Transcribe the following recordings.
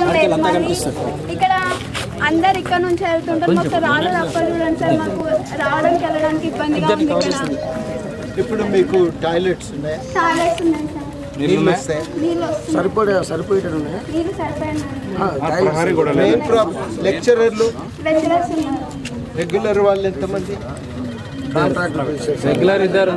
లేదు మరి ఇక్కడ అందరు ఇక్కడ నుంచి వెళ్తుంటారు మాకు రాళ్ళు తప్పదు చూడండి సార్ మాకు రావడానికి వెళ్ళడానికి ఇబ్బందిగా ఉంది ఇక్కడ ఇప్పుడు మీకు టాయిలెట్స్ ఉన్నాయా టాయిలెట్స్ ఉన్నాయి సార్ నీళ్ళు వస్తాయి నీళ్ళు వస్తున్నాయి సరిపడే సరిపోయేటట్టు ఉన్నాయి నీళ్ళు సరిపోయినాయి మెయిన్ ప్రాబ్లం లెక్చరర్లు లెక్చరర్స్ ఉన్నారు రెగ్యులర్ వాళ్ళు ఎంతమంది రెగ్యులర్ ఇద్దరు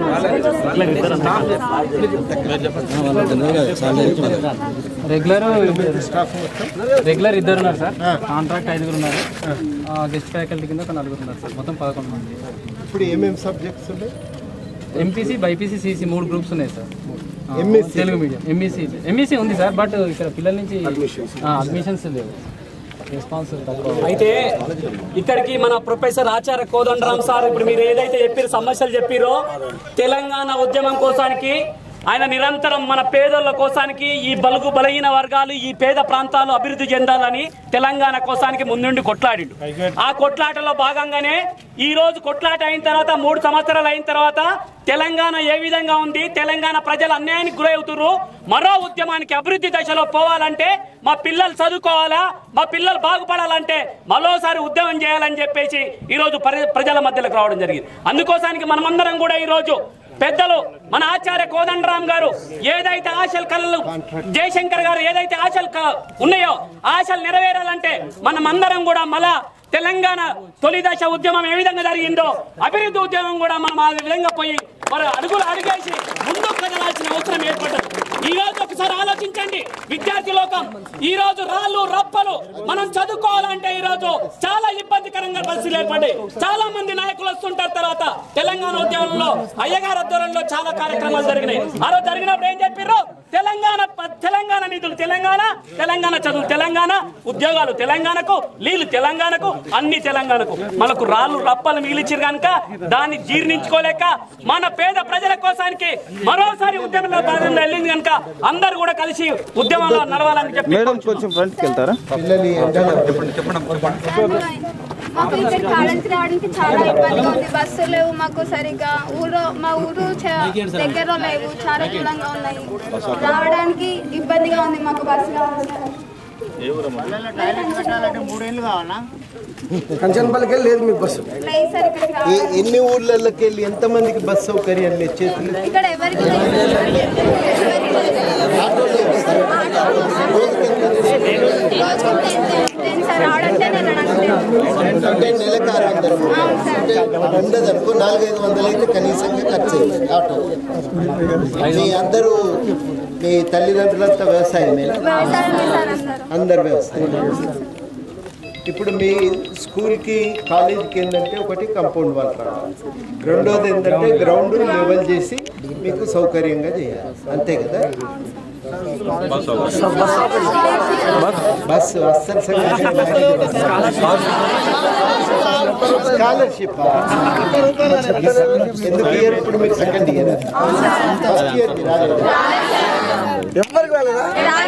రెగ్యులర్ రెగ్యులర్ ఇద్దరు ఉన్నారు సార్ కాంట్రాక్ట్ ఐదుగురు ఉన్నారు గెస్ట్ ఫ్యాకల్టీ కింద ఒక నలుగురు ఉన్నారు సార్ మొత్తం పదకొండు మంది ఇప్పుడు ఏమేమి సబ్జెక్ట్స్ ఉన్నాయి ఎంపీసీ బైపీసీ సిసి మూడు గ్రూప్స్ ఉన్నాయి సార్ ఆ, MSc. Telugu medium MEC MEC ఉంది సార్ బట్ ఇక్కడ పిల్లల నుంచి అడ్మిషన్స్ లేవు రెస్పాన్స్ తక్కువ అయితే ఇక్కడికి మన ప్రొఫెసర్ ఆచార్య కోదండరామ్ సార్ ఇప్పుడు మీరు ఏదైతే చెప్పారో సమస్యలు చెప్పారో తెలంగాణ ఉద్యమం కోసానికి ఆయన నిరంతరం మన పేదల కోసానికి ఈ బలుగు బలహీన వర్గాలు ఈ పేద ప్రాంతాలు అభివృద్ధి చెందాలని తెలంగాణ కోసానికి ముందుండి కొట్లాడిండు ఆ కొట్లాటలో భాగంగానే ఈ రోజు కొట్లాట అయిన తర్వాత మూడు సంవత్సరాలు అయిన తర్వాత తెలంగాణ ఏ విధంగా ఉంది తెలంగాణ ప్రజలు అన్యాయానికి గురవుతున్నారు మరో ఉద్యమానికి అభివృద్ధి దశలో పోవాలంటే మా పిల్లలు చదువుకోవాలా మా పిల్లలు బాగుపడాలంటే మరోసారి ఉద్యమం చేయాలని చెప్పేసి ఈ రోజు ప్ర- ప్రజల మధ్యలోకి రావడం జరిగింది అందుకోసానికి మనమందరం కూడా ఈ రోజు పెద్దలు మన ఆచార్య కోదండరామ్ గారు ఏదైతే ఆశలు కళ్ళు జయశంకర్ గారు ఏదైతే ఆశలు క- ఉన్నాయో ఆశలు నెరవేరాలంటే మనం అందరం కూడా మళ్ళా తెలంగాణ తొలి దశ ఉద్యమం ఏ విధంగా జరిగిందో అభివృద్ధి ఉద్యమం కూడా మనం ఆ విధంగా పోయి మరి అడుగులు అడిగేసి ముందుకు కదలాల్సిన అవసరం ఏర్పడ్డది ఈ రోజు ఒకసారి ఆలోచించండి విద్యార్థి లోకం ఈ రోజు రాళ్ళు రప్పలు మనం చదువుకోవాలంటే ఈ రోజు చాలా ఇబ్బందికరంగా పరిస్థితులు ఏర్పడ్డాయి చాలా మంది నాయకులు వస్తుంటారు తర్వాత తెలంగాణ ఉద్యమంలో అయ్యగారు ఆధ్వర్యంలో చాలా కార్యక్రమాలు జరిగినాయి ఆ రోజు జరిగినప్పుడు ఏం చెప్పారు తెలంగాణ ప- తెలంగాణ నిధులు తెలంగాణ తెలంగాణ చదువు తెలంగాణ ఉద్యోగాలు తెలంగాణకు నీళ్లు తెలంగాణకు అన్ని తెలంగాణకు మనకు రాళ్ళు రప్పలు మిగిలిచ్చారు కనుక దాన్ని జీర్ణించుకోలేక మన పేద ప్రజల కోసానికి మరోసారి ఉద్యమంలో భాగంగా వెళ్ళింది కనుక అందరూ కూడా కలిసి ఉద్యమంలో నడవాలని చెప్పి మేడం కొంచెం ఫ్రంట్కి వెళ్తారా పిల్లలు ఈ ఎండలో మాకు ఇక్కడ కాలేజీకి రావడానికి చాలా ఇబ్బందిగా ఉంది బస్సులు లేవు మాకు సరిగ్గా ఊరు మా ఊరు చ- దగ్గరలో లేవు చాలా దూరంగా ఉన్నాయి రావడానికి ఇబ్బందిగా ఉంది మాకు బస్సు కావాలి కంచన్పల్లికి లేదు మీకు బస్సు లేదు సార్ ఇక్కడికి రావాలి. ఏ- ఎన్ని ఊర్లలోకి వెళ్ళి ఎంతమందికి బస్ సౌకర్యాలు లేదు చేతులు ఇక్కడ ఎవరికి లేదు. ఎవరికి లేదు. రోజుకి టెన్ టెన్ సార్ రావడానికి వెళ్ళడానికి లేదు. అంటే నెలకు ఆరు వందలు అంటే ఉండదు అనుకో నాలుగైదు వందలు అయితే కనీసంగా ఖర్చు అవుతుంది ఆటో మీ అందరూ మీ తల్లిదండ్రులంతా వ్యవసాయమే వ్యవసాయమే సార్ అందరూ అందరు వ్యవసాయం ఇప్పుడు మీ స్కూల్కి కాలేజీకి ఏంటంటే ఒకటి కాంపౌండ్ వాల్ రావాలి రెండోది ఏంటంటే గ్రౌండ్ లెవెల్ చేసి మీకు సౌకర్యంగా చేయాలి అంతే కదా బస్సు అస్సలు స్కాలర్షిప్ ఎందుకు ఇయర్ ఇప్పుడు మీరు సెకండ్ ఇయర్ ఫస్ట్ ఇయర్ రాలేదు ఎవరికి వెళ్ళదా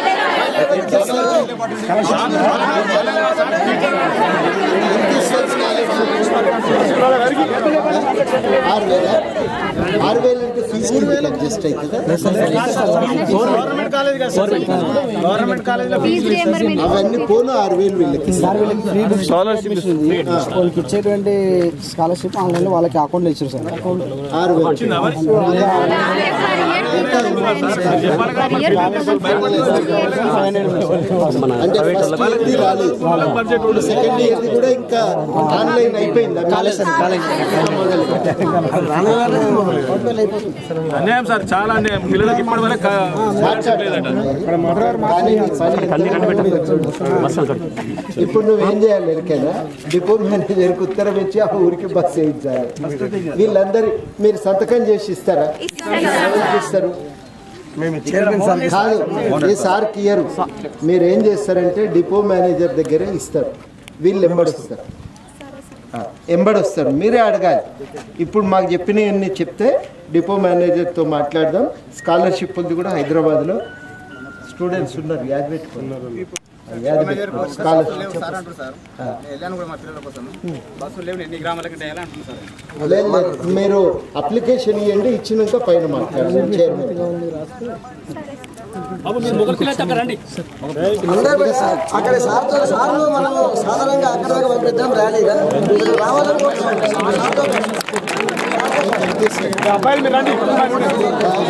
ఆరు వేల ఆరు వేలు అంటే ఫీజు అడ్జస్ట్ అవుతుందా ఫీజు రియంబర్మెంట్ అవన్నీ పోను ఆరు వేలు వీళ్ళకి స్కాలర్షిప్ వాళ్ళకి ఇచ్చేటువంటి స్కాలర్షిప్ ఆన్లైన్లో వాళ్ళకి అకౌంట్లో ఇచ్చారు సార్ ఆరు వేలు అంటే ఫస్ట్ ఇయర్ది రాలేదు ఇప్పుడు సెకండ్ ఇయర్ది కూడా ఇంకా ఆన్లైన్ అయిపోయింది అన్యాయం సార్ చాలా అన్యాయం పిల్లలకి ఇప్పటి వరకు ఇప్పుడు నువ్వేం చేయాలి ఎరికైనా డిపో మేనేజర్కి ఉత్తరం ఇచ్చి ఆ ఊరికి బస్ వేయించాలి వీళ్ళందరి మీరు సంతకం చేసి ఇస్తారా ఎవరికి ఇస్తారు కాదు ఈ సార్కి ఇయ్యరు మీరు ఏం చేస్తారంటే డిపో మేనేజర్ దగ్గరే ఇస్తారు వీళ్ళు ఎంబడిస్తారు ఆ, ఎంబడొస్తారు మీరే అడగాలి ఇప్పుడు మాకు చెప్పినవన్నీ చెప్తే డిపో మేనేజర్తో మాట్లాడదాం స్కాలర్షిప్ ఉంది కూడా హైదరాబాద్లో స్టూడెంట్స్ ఉన్నారు యాద పెట్టుకున్నారు యాద పెట్టుకున్నారు స్కాలర్షిప్ లేదు లేదు మీరు అప్లికేషన్ ఇవ్వండి ఇచ్చినాక పైన మాట్లాడండి చైర్మన్ బాబు మీరు మొగలు పిల్లలు అక్కడ రండి అందరూ పోయి సార్ అక్కడ సార్తో సార్లు మనం సాధారణంగా అక్కడ దాకా పంపిద్దాం ర్యాలీగా మీరు రావాలనుకుంటున్నాం అబ్బాయిలు మీరు రండి